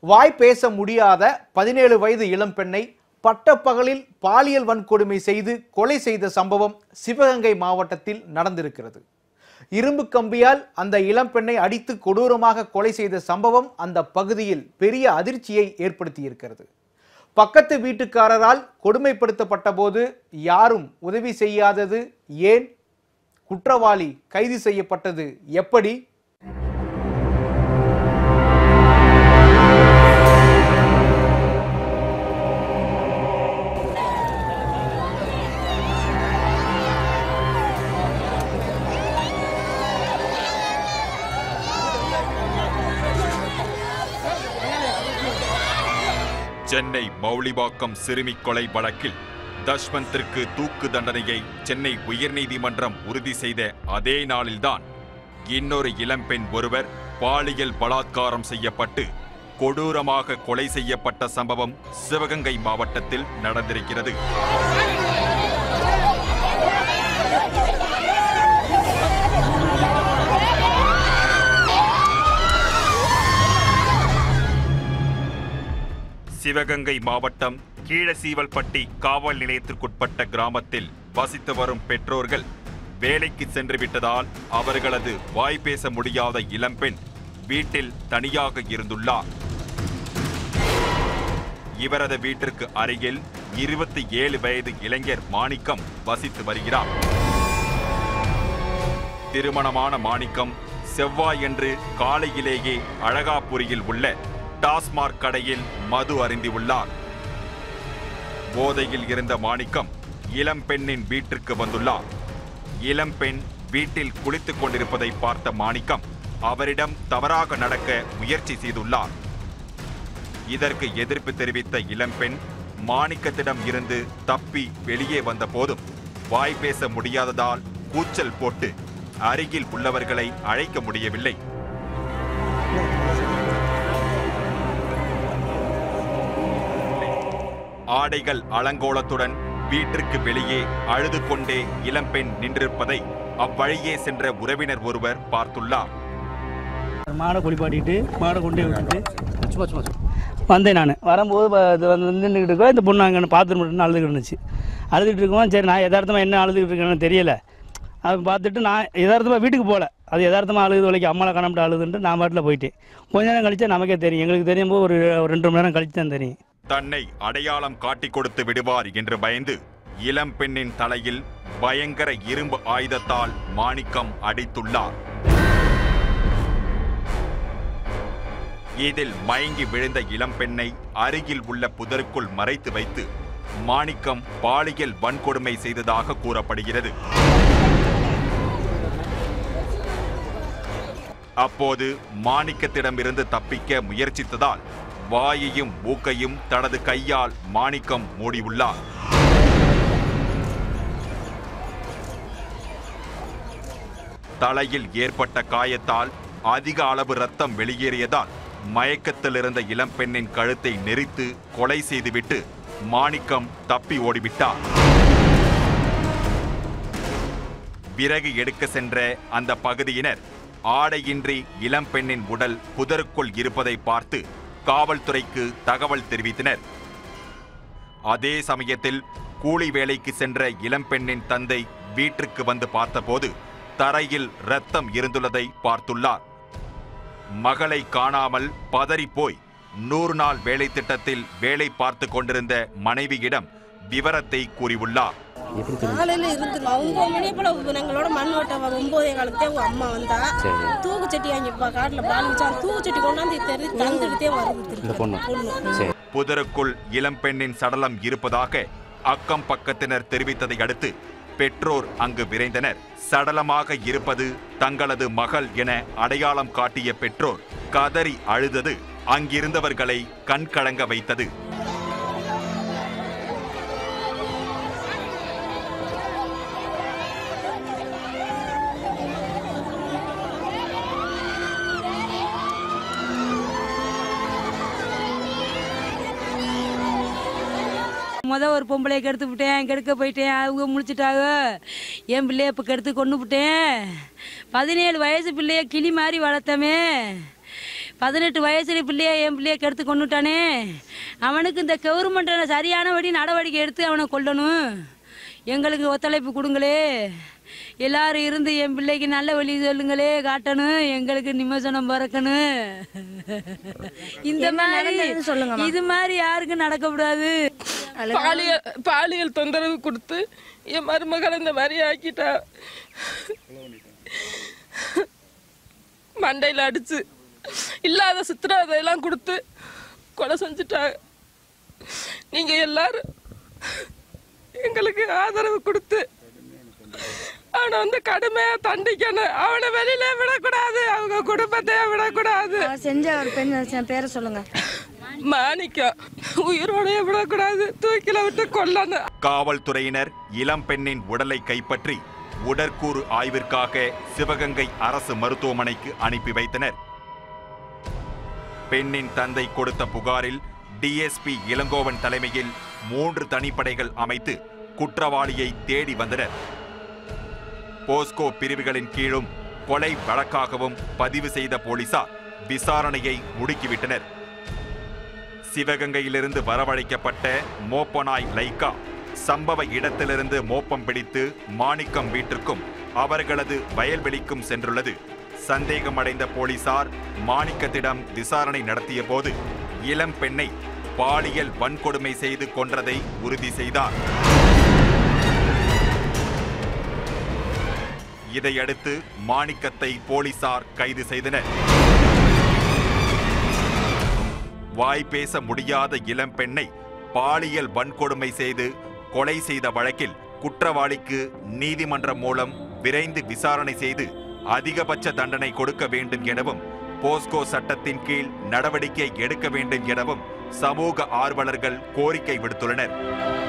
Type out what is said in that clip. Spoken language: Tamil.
வாய் பேச முடியாத பதினேழு வயது இளம்பெண்ணை பட்டப்பகலில் பாலியல் வன்கொடுமை செய்து கொலை செய்த சம்பவம் சிவகங்கை மாவட்டத்தில் நடந்திருக்கிறது இரும்பு கம்பியால் அந்த இளம்பெண்ணை அடித்து கொடூரமாக கொலை செய்த சம்பவம் அந்த பகுதியில் பெரிய அதிர்ச்சியை ஏற்படுத்தியிருக்கிறது பக்கத்து வீட்டுக்காரரால் கொடுமைப்படுத்தப்பட்ட போது யாரும் உதவி செய்யாதது ஏன் குற்றவாளி கைது செய்யப்பட்டது எப்படி சென்னை மௌலிவாக்கம் சிறுமி கொலை வழக்கில் தஷ்வந்திற்கு தூக்கு தண்டனையை சென்னை உயர்நீதிமன்றம் உறுதி செய்த அதே நாளில்தான் இன்னொரு இளம்பெண் ஒருவர் பாலியல் பலாத்காரம் செய்யப்பட்டு கொடூரமாக கொலை செய்யப்பட்ட சம்பவம் சிவகங்கை மாவட்டத்தில் நடந்திருக்கிறது சிவகங்கை மாவட்டம் கீழசீவல்பட்டி காவல் நிலையத்திற்குட்பட்ட கிராமத்தில் வசித்து வரும் பெற்றோர்கள் வேலைக்கு சென்று விட்டதால் அவர்களது வாய் பேச முடியாத இளம்பெண் வீட்டில் தனியாக இருந்துள்ளார் இவரது வீட்டிற்கு அருகில் இருபத்தி ஏழு வயது இளைஞர் மாணிக்கம் வசித்து வருகிறார் திருமணமான மாணிக்கம் செவ்வாயன்று காலையிலேயே அழகாபுரியில் உள்ள டாஸ்மார்க் கடையில் மது அருந்தியுள்ளார் போதையில் இருந்த மாணிக்கம் இளம்பெண்ணின் வீட்டிற்கு வந்துள்ளார் இளம்பெண் வீட்டில் குளித்துக் கொண்டிருப்பதை பார்த்த மாணிக்கம் அவரிடம் தவறாக நடக்க முயற்சி செய்துள்ளார் இதற்கு எதிர்ப்பு தெரிவித்த இளம்பெண் மாணிக்கத்திடம் இருந்து தப்பி வெளியே வந்த போதும் வாய் பேச முடியாததால் கூச்சல் போட்டு அருகில் உள்ளவர்களை அழைக்க முடியவில்லை ஆடைகள் அலங்கோலத்துடன் வீட்டிற்கு வெளியே அழுது கொண்டே இளம்பெண் நின்றிருப்பதை அவ்வழியே சென்ற உறவினர் ஒருவர் பார்த்துள்ளார் மாடை குளிப்பாட்டிட்டு மாடை கொண்டே விட்டுட்டு சும்மா சும்மா வந்தேன் நான் வரும்போது ப- இது வந்து நின்றுக்கிட்டு இருக்கோம் இந்த பொண்ணு அங்கே பாத்ரூம் அழுதுகிட்டு இருந்துச்சு அழுதுகிட்டு இருக்கோம் சரி நான் யதார்த்தமாக என்ன அழுதுகிட்டு இருக்கேன்னு தெரியல அதை பார்த்துட்டு நான் யதார்த்தமாக வீட்டுக்கு போகல அது யதார்த்தமாக அழுது வரைக்கும் அம்மாவை காணாமட்டு அழுதுன்ட்டு நான் பாட்டில் போயிட்டேன் கொஞ்ச நேரம் கழிச்சா நமக்கே தெரியும் எங்களுக்கு தெரியும் போது ஒரு ஒரு ரெண்டு மணி நேரம் கழிச்சு தான் தெரியும் தன்னை அடையாளம் காட்டிக் கொடுத்து விடுவார் என்று பயந்து இளம் பெண்ணின் தலையில் பயங்கர இரும்பு ஆயுதத்தால் மாணிக்கம் அடித்துள்ளார் இதில் மயங்கி விழுந்த இளம்பெண்ணை அருகில் உள்ள புதருக்குள் மறைத்து வைத்து மாணிக்கம் பாலியல் வன்கொடுமை செய்ததாக கூறப்படுகிறது அப்போது மாணிக்கத்திடமிருந்து தப்பிக்க முயற்சித்ததால் வாயையும் மூக்கையும் தனது கையால் மாணிக்கம் மூடியுள்ளார் தலையில் ஏற்பட்ட காயத்தால் அதிக அளவு ரத்தம் வெளியேறியதால் மயக்கத்தில் இருந்த இளம்பெண்ணின் கழுத்தை நெரித்து கொலை செய்துவிட்டு மாணிக்கம் தப்பி ஓடிவிட்டார் விறகு எடுக்க சென்ற அந்த பகுதியினர் ஆடையின்றி இளம்பெண்ணின் உடல் புதருக்குள் இருப்பதை பார்த்து காவல்துறைக்கு தகவல் தெரிவித்தனர் அதே சமயத்தில் கூலி வேலைக்கு சென்ற இளம்பெண்ணின் தந்தை வீட்டிற்கு வந்து பார்த்தபோது தரையில் ரத்தம் இருந்துள்ளதை பார்த்துள்ளார் மகளை காணாமல் பதறிப்போய் நூறு நாள் வேலை திட்டத்தில் வேலை பார்த்து கொண்டிருந்த மனைவியிடம் விவரத்தை கூறியுள்ளார் காலையில இருந்து ஒன்பது மணி போல எங்களோட மண் ஓட்ட ஒன்பதே காலத்தே உங்க அம்மா வந்தா தூக்கு சட்டி வாங்கிப்பா காட்டுல பால் வச்சா தூக்கு சட்டி கொண்டாந்து தெரி தந்துக்கிட்டே வருது திருப்பி பொண்ணு புதருக்குள் இளம்பெண்ணின் சடலம் இருப்பதாக அக்கம் பக்கத்தினர் தெரிவித்ததை அடுத்து பெற்றோர் அங்கு விரைந்தனர் சடலமாக இருப்பது தங்களது மகள் என அடையாளம் காட்டிய பெற்றோர் கதறி அழுதது அங்கிருந்தவர்களை கண்கலங்க வைத்தது முத ஒரு பொம்பளையை கெடுத்து விட்டேன் கெடுக்க போயிட்டேன் அவங்க முழிச்சிட்டாங்க என் பிள்ளைய இப்போ கெடுத்து கொண்டு விட்டேன் பதினேழு வயசு பிள்ளைய கிளி மாதிரி வளர்த்தமே பதினெட்டு வயசுல பிள்ளைய என் பிள்ளைய கெடுத்து கொண்டுட்டானே அவனுக்கு இந்த கவர்மெண்ட் சரியானபடி நடவடிக்கை எடுத்து அவனை கொல்லணும் எங்களுக்கு ஒத்துழைப்பு கொடுங்களே எல்லாரும் இருந்து என் பிள்ளைக்கு நல்ல வழி சொல்லுங்களே காட்டணும் எங்களுக்கு நிம்மசனம் பிறக்கணும் இந்த மாதிரி நடந்ததுன்னு சொல்லுங்கம்மா. இது மாதிரி யாருக்கும் நடக்கக்கூடாது பாலியல் பாலியல் தொந்தரவு கொடுத்து என் மருமகளை இந்த மாதிரி ஆக்கிட்டா மண்டையில் அடிச்சு இல்லாத சித்திரவதையெல்லாம் கொடுத்து கொலை செஞ்சுட்டாங்க நீங்க எல்லாரும் எங்களுக்கு ஆதரவு கொடுத்து அவனை வந்து கடுமையா தண்டிக்கணும் அவனை வெளியில விடக்கூடாது அவங்க குடும்பத்தையே விடக்கூடாது அவ செஞ்ச ஒரு பெண் செ- பேரை சொல்லுங்க மாணிக்கம் உயிரோடய விடக்கூடாது தூக்கில விட்டு கொல்லணும் காவல்துறையினர் இளம்பெண்ணின் உடலை கைப்பற்றி உடற்கூறு ஆய்விற்காக சிவகங்கை அரசு மருத்துவமனைக்கு அனுப்பி வைத்தனர் பெண்ணின் தந்தை கொடுத்த புகாரில் டிஎஸ்பி இளங்கோவன் தலைமையில் மூன்று தனிப்படைகள் அமைத்து குற்றவாளியை தேடி வந்தனர் போஸ்கோ பிரிவுகளின் கீழும் கொலை வழக்காகவும் பதிவு செய்த போலீசார் விசாரணையை முடுக்கிவிட்டனர் சிவகங்கையிலிருந்து வரவழைக்கப்பட்ட மோப்பனாய் லைக்கா சம்பவ இடத்திலிருந்து மோப்பம் பிடித்து மாணிக்கம் வீட்டிற்கும் அவர்களது வயல்வெளிக்கும் சென்றுள்ளது சந்தேகமடைந்த போலீசார் மாணிக்கத்திடம் விசாரணை நடத்திய போது இளம் பெண்ணை பாலியல் வன்கொடுமை செய்து கொன்றதை உறுதி செய்தார் இதையடுத்து மாணிக்கத்தை போலீசார் கைது செய்தனர் வாய் பேச முடியாத இளம்பெண்ணை பாலியல் வன்கொடுமை செய்து கொலை செய்த வழக்கில் குற்றவாளிக்கு நீதிமன்றம் மூலம் விரைந்து விசாரணை செய்து அதிகபட்ச தண்டனை கொடுக்க வேண்டும் எனவும் போஸ்கோ சட்டத்தின் கீழ் நடவடிக்கை எடுக்க வேண்டும் எனவும் சமூக ஆர்வலர்கள் கோரிக்கை விடுத்துள்ளனர்